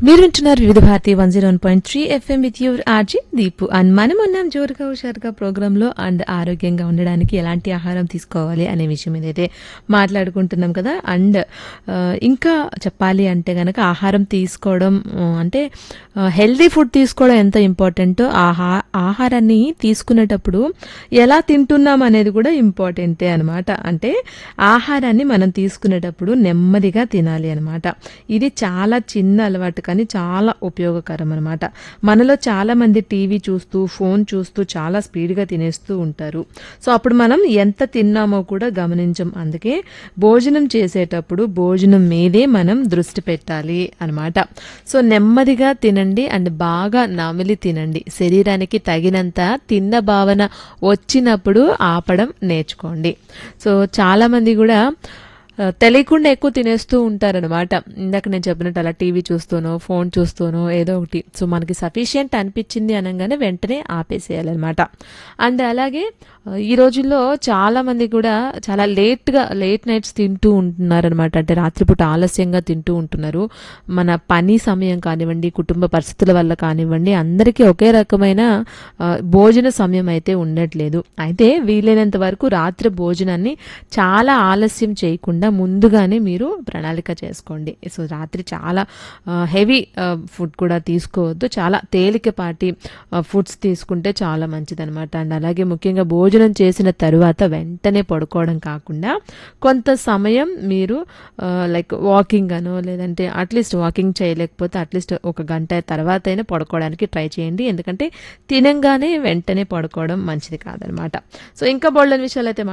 మీరు వింటున్నారు Vividh Bharati one zero one point three FM with your RJ Deepu and మనం ఉన్నాం జోరుగా హుషారుగా ప్రోగ్రాంలో అండ్ ఆరోగ్యంగా ఉండడానికి ఎలాంటి ఆహారం తీసుకోవాలి అనే విషయం ఏదైతే మాట్లాడుకుంటున్నాం కదా అండ్ ఆ, ఇంకా చెప్పాలి అంటే గనక ఆహారం తీసుకోవడం ఆ, అంటే హెల్దీ ఫుడ్ తీసుకోవడం ఎంత ఇంపార్టెంటో ఆహా ఆహారాన్ని తీసుకునేటప్పుడు ఎలా తింటున్నాం అనేది కూడా ఇంపార్టెంటే అనమాట అంటే ఆహారాన్ని మనం తీసుకునేటప్పుడు నెమ్మదిగా తినాలి అనమాట ఇది చాలా చిన్న అలవాటు కానీ చాలా ఉపయోగకరం అనమాట మనలో చాలా మంది టీవీ చూస్తూ ఫోన్ చూస్తూ చాలా స్పీడ్గా తినేస్తూ ఉంటారు సో అప్పుడు మనం ఎంత తిన్నామో కూడా గమనించం అందుకే భోజనం చేసేటప్పుడు భోజనం మీదే మనం దృష్టి పెట్టాలి అనమాట సో నెమ్మదిగా తినండి అండ్ బాగా నమిలి తినండి శరీరానికి తగినంత తిన్న భావన వచ్చినప్పుడు ఆపడం నేర్చుకోండి సో చాలా మంది కూడా ఆ, తెలియకుండా ఎక్కువ తినేస్తూ ఉంటారనమాట ఇందాక నేను చెప్పినట్టు అలా టీవీ చూస్తూనో ఫోన్ చూస్తూనో ఏదో ఒకటి సో మనకి సఫిషియంట్ అనిపించింది అనగానే వెంటనే ఆపేసేయాలన్నమాట అండ్ అలాగే ఆ, ఈ రోజుల్లో చాలా మంది కూడా చాలా లేట్గా లేట్ నైట్స్ తింటూ ఉంటున్నారనమాట అంటే రాత్రిపూట ఆలస్యంగా తింటూ ఉంటున్నారు మన పని సమయం కానివ్వండి కుటుంబ పరిస్థితుల వల్ల కానివ్వండి అందరికీ ఒకే రకమైన ఆ, భోజన సమయం అయితే ఉండట్లేదు అయితే వీలైనంత వరకు రాత్రి భోజనాన్ని చాలా ఆలస్యం చేయకుండా ముందుగానే మీరు ప్రణాళిక చేసుకోండి సో రాత్రి చాలా హెవీ ఫుడ్ కూడా తీసుకోవద్దు చాలా తేలికపాటి ఫుడ్స్ తీసుకుంటే చాలా మంచిదన్నమాట అండ్ అలాగే ముఖ్యంగా భోజనం చేసిన తరువాత వెంటనే పడుకోవడం కాకుండా కొంత సమయం మీరు లైక్ వాకింగ్ అనో లేదంటే అట్లీస్ట్ వాకింగ్ చేయలేకపోతే అట్లీస్ట్ ఒక గంట తర్వాత అయినా పడుకోవడానికి ట్రై చేయండి ఎందుకంటే తినంగానే వెంటనే పడుకోవడం మంచిది కాదనమాట సో ఇంకా బోల్డన్ విషయాలు అయితే